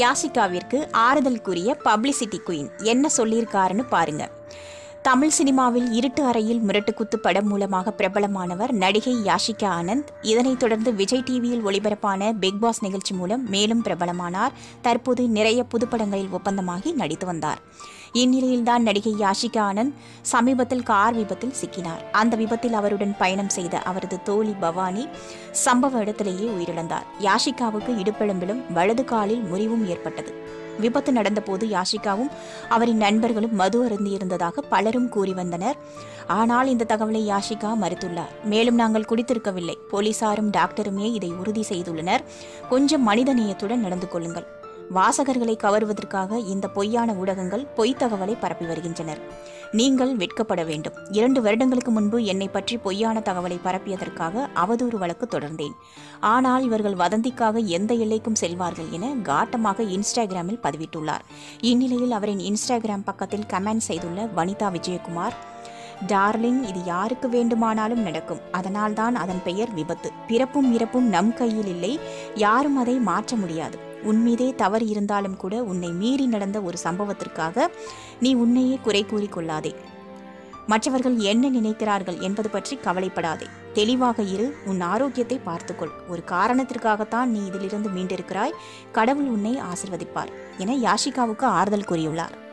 யாசிகாவிற்கு ஆறுதல் கூறிய publicity queen என்ன சொல்லியிருக்காருன்னு பாருங்க தமிழ் சினிமாவில் இருட்டு அறையில் முரட்டுக்குத்து படம் மூலமாக பிரபலமானவர் நடிகை யாஷிகா ஆனந்த் இதனைத் தொடர்ந்து விஜய் டிவியில் ஒளிபரப்பான பிக் பாஸ் நிகழ்ச்சி மூலம் மேலும் பிரபலமானார் தற்போது நிறைய புதுப்படங்களில் ஒப்பந்தமாகி நடித்து வந்தார் இந்நிலையில்தான் நடிகை யாஷிகா ஆனந்த் சமீபத்தில் கார் விபத்தில் சிக்கினார் அந்த விபத்தில் அவருடன் பயணம் செய்த அவரது தோழி பவானி சம்பவ இடத்திலேயே உயிரிழந்தார் யாஷிகாவுக்கு இடுப்பெலும்பிலும் வலது காலில் முறிவும் ஏற்பட்டது விபத்து நடந்தபோது யாஷிகாவும் அவரின் நண்பர்களும் மது அருந்தியிருந்ததாக பலரும் கூறி வந்தனர் ஆனால் இந்த தகவலை யாஷிகா மறுத்துள்ளார் மேலும் நாங்கள் குடித்திருக்கவில்லை போலீசாரும் டாக்டருமே இதை உறுதி செய்துள்ளனர் கொஞ்சம் மனிதநேயத்துடன் நடந்து கொள்ளுங்கள் வாசகர்களை கவருவதற்காக இந்த பொய்யான ஊடகங்கள் பொய் தகவலை பரப்பி வருகின்றனர் நீங்கள் வெட்கப்பட வேண்டும் இரண்டு வருடங்களுக்கு முன்பு என்னை பற்றி பொய்யான தகவலை பரப்பியதற்காக அவதூறு வழக்கு தொடர்ந்தேன் ஆனால் இவர்கள் வதந்திக்காக எந்த எல்லைக்கும் செல்வார்கள் என காட்டமாக இன்ஸ்டாகிராமில் பதிவிட்டுள்ளார் இந்நிலையில் அவரின் இன்ஸ்டாகிராம் பக்கத்தில் கமெண்ட் செய்துள்ள வனிதா விஜயகுமார் டார்லிங் இது யாருக்கு வேண்டுமானாலும் நடக்கும் அதனால்தான் அதன் பெயர் விபத்து பிறப்பும் இறப்பும் நம் கையில் இல்லை யாரும் அதை மாற்ற முடியாது உன்மீதே தவறு இருந்தாலும் கூட உன்னை மீறி நடந்த ஒரு சம்பவத்திற்காக நீ உன்னையே குறை கூறிக்கொள்ளாதே மற்றவர்கள் என்ன நினைக்கிறார்கள் என்பது பற்றி கவலைப்படாதே தெளிவாக இரு உன் ஆரோக்கியத்தை பார்த்துக்கொள் ஒரு காரணத்திற்காகத்தான் நீ இதிலிருந்து மீண்டிருக்கிறாய் கடவுள் உன்னை ஆசிர்வதிப்பார் என யாஷிகாவுக்கு ஆறுதல் கூறியுள்ளார்